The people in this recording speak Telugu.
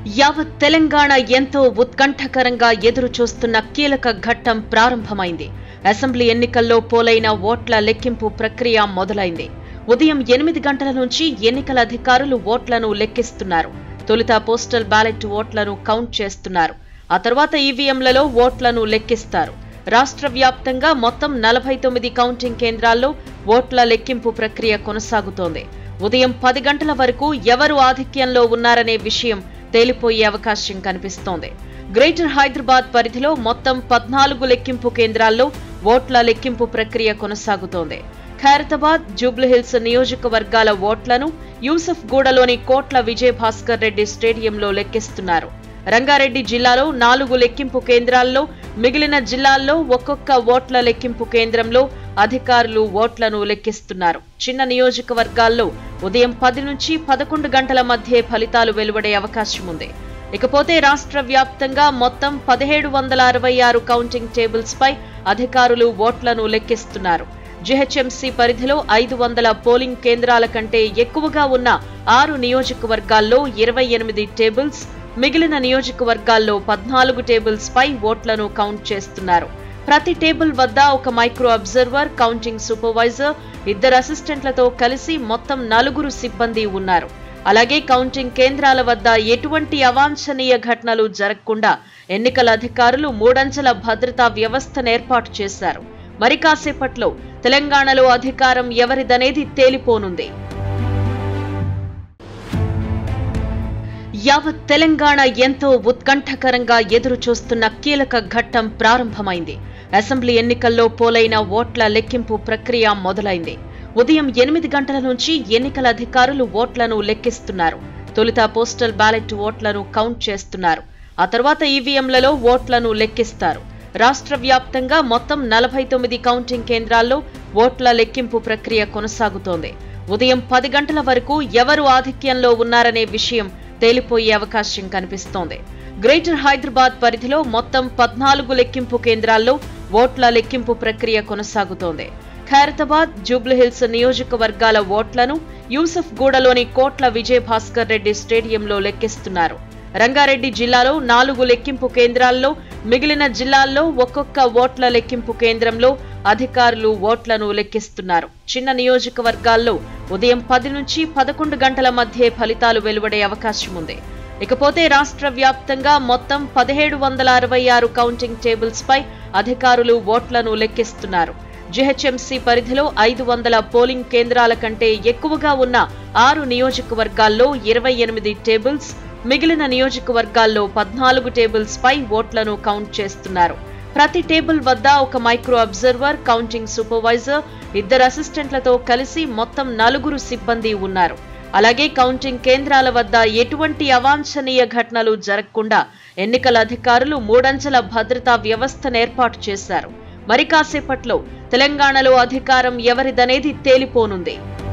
యావత్ తెలంగాణ ఎంతో ఉత్కంఠకరంగా ఎదురు చూస్తున్న కీలక ఘట్టం ప్రారంభమైంది అసెంబ్లీ ఎన్నికల్లో పోలైన ఓట్ల లెక్కింపు ప్రక్రియ మొదలైంది ఉదయం ఎనిమిది గంటల నుంచి ఎన్నికల అధికారులు ఓట్లను లెక్కిస్తున్నారు తొలుత పోస్టల్ బ్యాలెట్ ఓట్లను కౌంట్ చేస్తున్నారు ఆ తర్వాత ఈవీఎంలలో ఓట్లను లెక్కిస్తారు రాష్ట్ర వ్యాప్తంగా మొత్తం నలభై తొమ్మిది కౌంటింగ్ కేంద్రాల్లో ఓట్ల లెక్కింపు ప్రక్రియ కొనసాగుతోంది ఉదయం పది గంటల వరకు ఎవరు ఆధిక్యంలో ఉన్నారనే విషయం తేలిపోయే అవకాశం కనిపిస్తోంది గ్రేటర్ హైదరాబాద్ పరిధిలో మొత్తం పద్నాలుగు లెక్కింపు కేంద్రాల్లో ఓట్ల లెక్కింపు ప్రక్రియ కొనసాగుతోంది ఖైరతాబాద్ జూబ్లీహిల్స్ నియోజకవర్గాల ఓట్లను యూసఫ్ గూడలోని కోట్ల విజయభాస్కర్ రెడ్డి స్టేడియంలో లెక్కిస్తున్నారు రంగారెడ్డి జిల్లాలో నాలుగు లెక్కింపు కేంద్రాల్లో మిగిలిన జిల్లాల్లో ఒక్కొక్క ఓట్ల లెక్కింపు కేంద్రంలో అధికారులు ఓట్లను లెక్కిస్తున్నారు చిన్న నియోజకవర్గాల్లో ఉదయం పది నుంచి పదకొండు గంటల మధ్య ఫలితాలు వెలువడే అవకాశం ఉంది ఇకపోతే రాష్ట్ర వ్యాప్తంగా మొత్తం పదిహేడు వందల అరవై ఆరు కౌంటింగ్ టేబుల్స్ పై అధికారులు ఓట్లను లెక్కిస్తున్నారు జిహెచ్ఎంసీ పరిధిలో ఐదు వందల పోలింగ్ కేంద్రాల కంటే ఎక్కువగా ఉన్న ఆరు నియోజకవర్గాల్లో ఇరవై ఎనిమిది టేబుల్స్ మిగిలిన నియోజకవర్గాల్లో పద్నాలుగు టేబుల్స్ పై ఓట్లను కౌంట్ చేస్తున్నారు ప్రతి టేబుల్ వద్ద ఒక మైక్రో అబ్జర్వర్ కౌంటింగ్ సూపర్వైజర్ ఇద్దరు అసిస్టెంట్లతో కలిసి మొత్తం నలుగురు సిబ్బంది ఉన్నారు అలాగే కౌంటింగ్ కేంద్రాల వద్ద ఎటువంటి అవాంఛనీయ ఘటనలు జరగకుండా ఎన్నికల అధికారులు మూడంచెల భద్రతా వ్యవస్థను ఏర్పాటు చేశారు మరి కాసేపట్లో తెలంగాణలో అధికారం ఎవరిదనేది తేలిపోనుంది యావత్ తెలంగాణ ఎంతో ఉత్కంఠకరంగా ఎదురు చూస్తున్న కీలక ఘట్టం ప్రారంభమైంది అసెంబ్లీ ఎన్నికల్లో పోలైన ఓట్ల లెక్కింపు ప్రక్రియ మొదలైంది ఉదయం ఎనిమిది గంటల నుంచి ఎన్నికల అధికారులు ఓట్లను లెక్కిస్తున్నారు తొలుత పోస్టల్ బ్యాలెట్ ఓట్లను కౌంట్ చేస్తున్నారు ఆ తర్వాత ఈవీఎంలలో ఓట్లను లెక్కిస్తారు రాష్ట్ర వ్యాప్తంగా మొత్తం నలభై తొమ్మిది కౌంటింగ్ కేంద్రాల్లో ఓట్ల లెక్కింపు ప్రక్రియ కొనసాగుతోంది ఉదయం పది గంటల వరకు ఎవరు ఆధిక్యంలో ఉన్నారనే విషయం తేలిపోయే అవకాశం కనిపిస్తోంది గ్రేటర్ హైదరాబాద్ పరిధిలో మొత్తం పద్నాలుగు లెక్కింపు కేంద్రాల్లో ఓట్ల లెక్కింపు ప్రక్రియ కొనసాగుతోంది ఖైరతాబాద్ జూబ్లీహిల్స్ నియోజకవర్గాల ఓట్లను యూసఫ్ గూడలోని కోట్ల విజయభాస్కర్ రెడ్డి స్టేడియంలో లెక్కిస్తున్నారు రంగారెడ్డి జిల్లాలో నాలుగు లెక్కింపు కేంద్రాల్లో మిగిలిన జిల్లాల్లో ఒక్కొక్క ఓట్ల లెక్కింపు కేంద్రంలో అధికారులు ఓట్లను లెక్కిస్తున్నారు చిన్న నియోజకవర్గాల్లో ఉదయం పది నుంచి పదకొండు గంటల మధ్య ఫలితాలు వెలువడే అవకాశం ఉంది ఇకపోతే రాష్ట్ర వ్యాప్తంగా మొత్తం పదిహేడు వందల అరవై ఆరు కౌంటింగ్ టేబుల్స్ పై అధికారులు ఓట్లను లెక్కిస్తున్నారు జిహెచ్ఎంసీ పరిధిలో ఐదు వందల పోలింగ్ కేంద్రాల కంటే ఎక్కువగా ఉన్న ఆరు నియోజకవర్గాల్లో ఇరవై ఎనిమిది టేబుల్స్ మిగిలిన నియోజకవర్గాల్లో పద్నాలుగు టేబుల్స్ పై ఓట్లను కౌంట్ చేస్తున్నారు ప్రతి టేబుల్ వద్ద ఒక మైక్రో అబ్జర్వర్ కౌంటింగ్ సూపర్వైజర్ ఇద్దరు అసిస్టెంట్లతో కలిసి మొత్తం నలుగురు సిబ్బంది ఉన్నారు అలాగే కౌంటింగ్ కేంద్రాల వద్ద ఎటువంటి అవాంఛనీయ ఘటనలు జరగకుండా ఎన్నికల అధికారులు మూడంచెల భద్రతా వ్యవస్థను ఏర్పాటు చేశారు మరి కాసేపట్లో తెలంగాణలో అధికారం ఎవరిదనేది తేలిపోనుంది